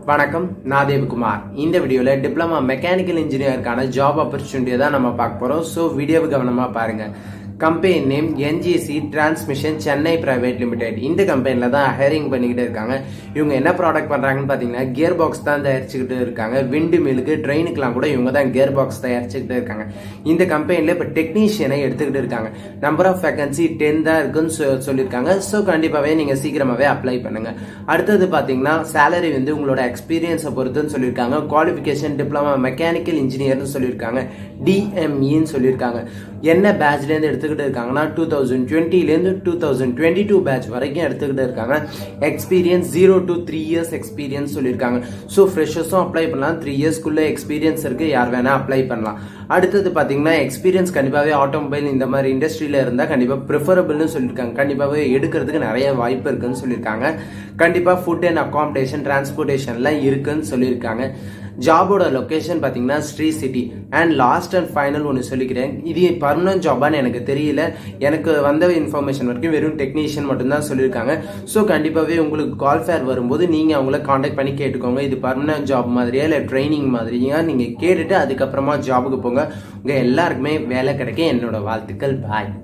வணக்கம் நான் தேவகுமார் இந்த வீடியோவில் டிப்ளமா மெக்கானிக்கல் இன்ஜினியருக்கான ஜாப் ஆப்பர்ச்சுனிட்டியை தான் நம்ம பார்க்க போகிறோம் ஸோ வீடியோவை கவனமாக பாருங்க company name NGC transmission Chennai private limited இந்த கம்பெனியில் தான் ஹைரிங் பண்ணிக்கிட்டு இருக்காங்க இவங்க என்ன ப்ராடக்ட் பண்ணுறாங்கன்னு பார்த்தீங்கன்னா கியர் பாக்ஸ் தான் தயாரிச்சுக்கிட்டு இருக்காங்க விண்டு மில்லுக்கு ட்ரெயினுக்குலாம் கூட இவங்க தான் கியர் பாக்ஸ் தயாரிச்சுக்கிட்டு இருக்காங்க இந்த கம்பெனியில் இப்போ டெக்னீஷியனை எடுத்துக்கிட்டு இருக்காங்க நம்பர் ஆஃப் வேகன்சி டென் தான் இருக்குன்னு சொ- சொல்லியிருக்காங்க ஸோ கண்டிப்பாகவே நீங்கள் சீக்கிரமாகவே அப்ளை பண்ணுங்க அடுத்தது பார்த்தீங்கன்னா சேலரி வந்து உங்களோட எக்ஸ்பீரியன்ஸை பொறுத்துன்னு சொல்லியிருக்காங்க குவாலிஃபிகேஷன் டிப்ளமா மெக்கானிக்கல் இன்ஜினியர்னு சொல்லியிருக்காங்க டிஎம்இன்னு சொல்லியிருக்காங்க என்ன பேட்ச்லேருந்து எடுத்துக்கிட்டு இருக்காங்கன்னா டூ தௌசண்ட் டுவெண்ட்டிலேருந்து two thousand twenty two batch வரைக்கும் எடுத்துக்கிட்டு இருக்காங்க experience zero to three years experience சொல்லியிருக்காங்க ஸோ ஃப்ரெஷர்ஸும் அப்ளை பண்ணலாம் த்ரீ இயர்ஸ்க்குள்ளே எக்ஸ்பீரியன்ஸ் இருக்குது யார் வேணால் அப்ளை பண்ணலாம் அடுத்தது பார்த்தீங்கன்னா எக்ஸ்பீரியன்ஸ் கண்டிப்பாகவே ஆட்டோமொபைல் இந்த மாதிரி இண்டஸ்ட்ரியில் இருந்தால் கண்டிப்பாக ப்ரிஃபரபிள்னு சொல்லியிருக்காங்க கண்டிப்பாகவே எடுக்கிறதுக்கு நிறைய வாய்ப்பு இருக்குன்னு சொல்லியிருக்காங்க கண்டிப்பாக ஃபுட் அண்ட் அகாமடேஷன் டிரான்ஸ்போர்ட்டேஷன்லாம் இருக்குன்னு சொல்லியிருக்காங்க ஜாபோட லொகேஷன் பார்த்தீங்கன்னா Sri city and last and final ஒன்று சொல்லிக்கிறேன் இது பர்மனன்ட் ஜாபான்னு எனக்கு தெரியல எனக்கு வந்த இன்ஃபர்மேஷன் வரைக்கும் வெறும் டெக்னீஷியன் மட்டும்தான் சொல்லியிருக்காங்க ஸோ கண்டிப்பாகவே உங்களுக்கு கால் ஃபேர் வரும்போது நீங்கள் அவங்கள காண்டாக்ட் பண்ணி கேட்டுக்கோங்க இது பர்மனன்ட் ஜாப் மாதிரியா இல்லை ட்ரைனிங் மாதிரியா நீங்கள் கேட்டுட்டு அதுக்கப்புறமா ஜாபுக்கு போங்க உங்கள் எல்லாருக்குமே வேலை கிடைக்க என்னோட வாழ்த்துக்கள் பாய்